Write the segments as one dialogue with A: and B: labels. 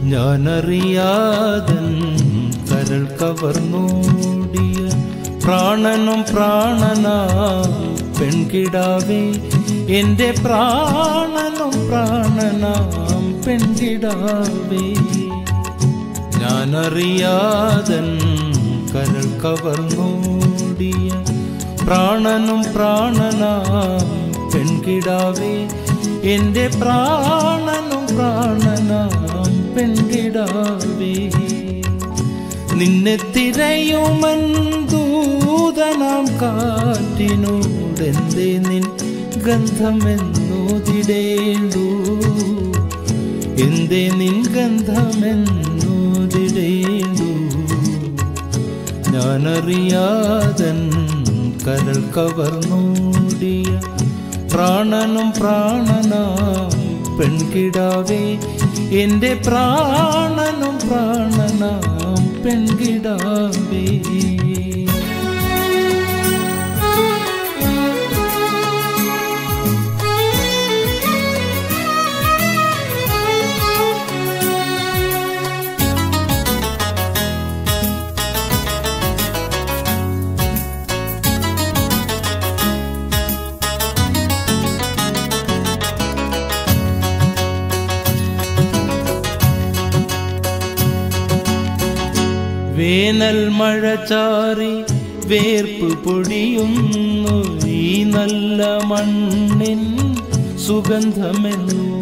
A: ഞാനറിയാതൻ കരൾ കവർന്നോടിയ പ്രാണനും പ്രാണനാം പെൺകിടാവേ എന്റെ പ്രാണനും പ്രാണനാം പെൺകിടാവേ ഞാനറിയാതൻ കരൾ കവർന്നോടിയ പ്രാണനും പ്രാണനാം പെൺകിടാവേ എന്റെ പ്രാണനും പ്രാണനാം പെൺകിടാവേ നിന്നെ തിരയുമൻ ദൂതനാം കാറ്റിനോടെന്തേ നിൻ ഗന്ധമെന്നോതിടേണ്ടു എന്തേ നിൻ ഗന്ധമെന്നോതിടേണ്ടു ഞാനറിയാതൻ കരൾ കവർന്നോടിയ പ്രാണനും പ്രാണനാം പെൺകിടാവേ എന്റെ പ്രാണനും പ്രാണനാം പെൺകിടാവേ വേനൽ മഴ ചാറി വേർപ്പ് പൊടിയുന്നു ഈ നല്ല മണ്ണിൻ സുഗന്ധമെന്നു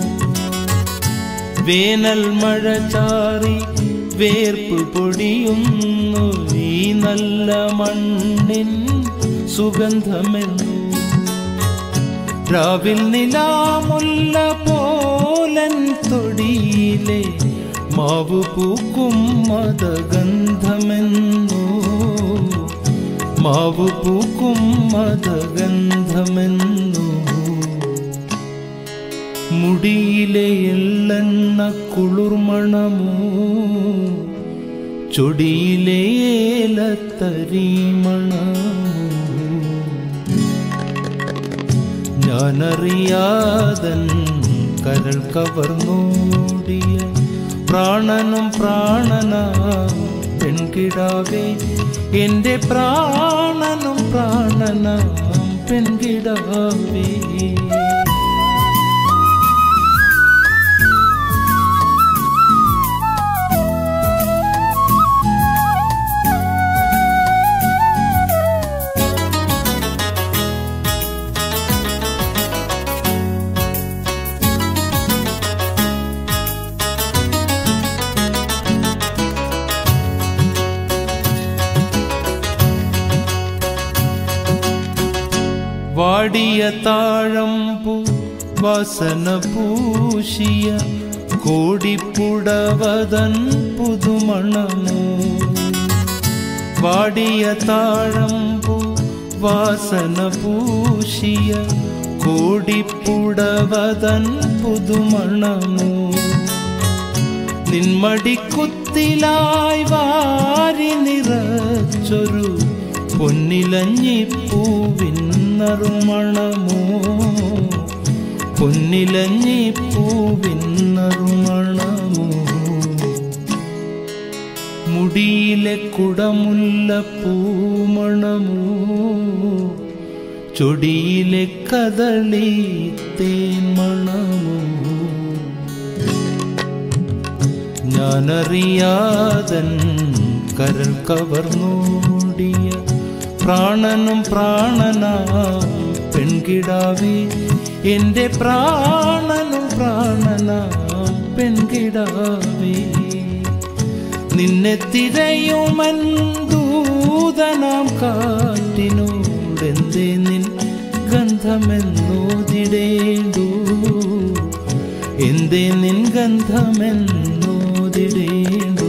A: വേനൽ മഴ ചാറി വേർപ്പ് പൊടിയുന്നു ഈ നല്ല മണ്ണിൻ സുഗന്ധമെന്നു രാവിൽ നിലാമുല്ല പോലൻ തൊടിയിലെ മാവു പൂക്കും മതഗന്ധമെന്നു മാവു പൂക്കും മതഗന്ധമെന്നു മുടിയിലെ എള്ളെണ്ണ കുളിർമണമോ ചൊടിയിലെ ഏലത്തരി മണമോ ഞാനറിയാതൻ കരൾ കവർന്നോടിയ പ്രാണനും പ്രാണനാം പെൺകിടാവേ എന്റെ പ്രാണനും പ്രാണനാം പെൺകിടാവേ വാടിയ താഴമ്പു വസന പൂശിയ കോടിപ്പുടവതൻ പുതുമണമോ വാടിയ താഴമ്പു വാസന പൂശിയ കോടിപ്പുടവതൻ പുതുമണമോ നിന്മടിക്കുത്തിലായി വാരി നിറച്ചൊരു പൊന്നിലഞ്ഞിപ്പൂവിൻ നറുമണമോ പൊന്നിലഞ്ഞിപ്പൂവിൻ നറുമണമോ മുടിയിലെ കുടമുല്ല പൂമണമോ ചൊടിയിലെ കദളി തേൻ മണമോ ഞാനറിയാതൻ കരൾ കവർന്നോടിയ പ്രാണനും പ്രാണനാം പെൺകിടാവേ എന്റെ പ്രാണനും പ്രാണനാം പെൺകിടാവേ നിന്നെ തിരയുമൻ ദൂതനാം കാറ്റിനോടെന്തേ നിൻ ഗന്ധമെന്നോതിടേണ്ടു എന്തേ നിൻ ഗന്ധമെന്നോതിടേണ്ടു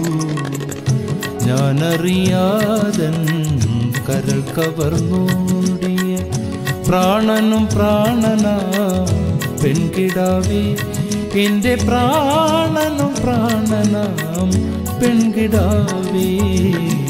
A: ഞാനറിയാതൻ കരൾ കവർന്നോടിയ പ്രാണനും പ്രാണനാം പെൺകിടാവേ എന്റെ പ്രാണനും പ്രാണനാം പെൺകിടാവേ